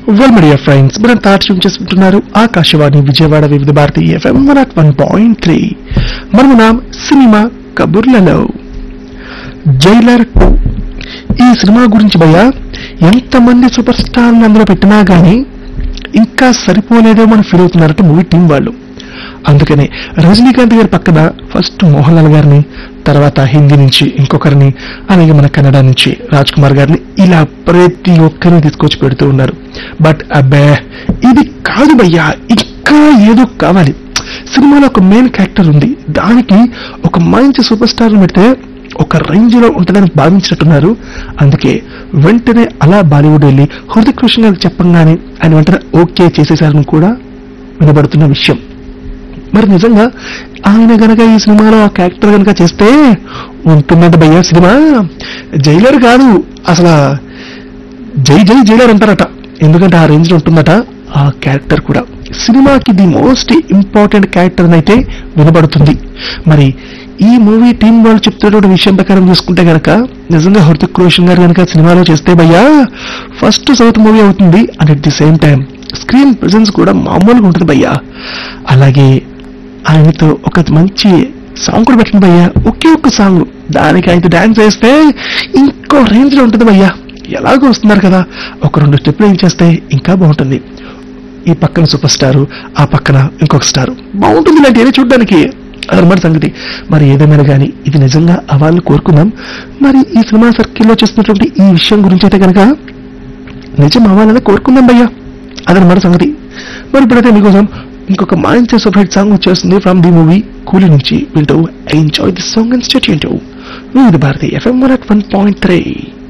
well media friends మనం తాట్యం చేసుకుంటున్నారు Akashvani Vijayawada Vividh Bharati FM one at one point three మనము నాం సినిమా కబుర్లలో జైలర్ టూ ఈ సినిమా గురించి భయ్య ఎంతమంది సూపర్ స్టార్లు అందులో పెట్టినా గానీ ఇంకా సరిపోలేదో మనం ఫీల్ అవుతున్నారట మూవీ టీం వాళ్ళు అందుకనే రజనీకాంత్ గారి పక్కన ఫస్ట్ మోహన్ లాల్ గారిని తర్వాత హిందీ నుంచి ఇంకొకరిని అలాగే మన కన్నడ నుంచి రాజ్ కుమార్ గారిని ఇలా ప్రతి ఒక్కరిని తీసుకొచ్చి పెడుతూ ఉన్నారు బట్ అబ్బే ఇది కాదు భయ్యా ఇంకా ఏదో కావాలి సినిమాలో ఒక మెయిన్ క్యారెక్టర్ ఉంది దానికి ఒక మంచి సూపర్ స్టార్ పెడితే ఒక రేంజ్ లో ఉంటుందని భావించినట్టున్నారు అందుకే వెంటనే అలా బాలీవుడ్ వెళ్ళి హృతిక్ రోషన్ గారికి చెప్పంగానే ఆయన వెంటనే ఓకే చేసేశారని కూడా వినబడుతున్న విషయం మరి నిజంగా ఆయన గనక ఈ సినిమాలో ఆ క్యారెక్టర్ గనక చేస్తే ఉంటుందంట భయ్య సినిమా జైలర్ కాదు అసలు జై జై జైలర్ అంటారట ఎందుకంటే ఆ రేంజ్ లో ఉంటుందట ఆ క్యారెక్టర్ కూడా సినిమాకి ది మోస్ట్ ఇంపార్టెంట్ క్యారెక్టర్ అయితే వినబడుతుంది మరి ఈ మూవీ టీం వాళ్ళు చెప్తున్నటువంటి విషయం ప్రకారం చూసుకుంటే గనక నిజంగా హృతిక్ రోషన్ గారు కనుక సినిమాలో చేస్తే భయ్యా ఫస్ట్ సౌత్ మూవీ అవుతుంది and at the same time screen presence కూడా మామూలుగా ఉంటుంది భయ్యా అలాగే ఆయనతో ఒక మంచి సాంగ్ కూడా పెట్టండి భయ్యా ఒకే ఒక్క సాంగ్ దానికి ఆయన డాన్స్ వేస్తే ఇంకో రేంజ్ లో ఉంటుంది భయ్యా ఎలాగో వస్తున్నారు కదా ఒక రెండు స్టెప్లు ఏం చేస్తే ఇంకా బాగుంటుంది ఈ పక్కన సూపర్ స్టార్ ఆ పక్కన ఇంకొక స్టార్ బాగుంటుంది ఇలాంటి ఏదో చూడడానికి అదనమాట సంగతి మరి ఏదేమైనా కానీ ఇది నిజంగా అవ్వాలని కోరుకుందాం మరి ఈ సినిమా సర్కిల్లో చేస్తున్నటువంటి ఈ విషయం గురించి అయితే కనుక నిజం అవ్వాలని కోరుకుందాం భయ్యా అదనమాట సంగతి మరి ఇప్పుడైతే మీకోసం ఇంకొక మంచి సూపర్ హిట్ సాంగ్ వచ్చేస్తుంది ఫ్రమ్ ది మూవీ కూలీ నుంచి వింటూ enjoy this song and stay Vividh Bharati FM one at one point three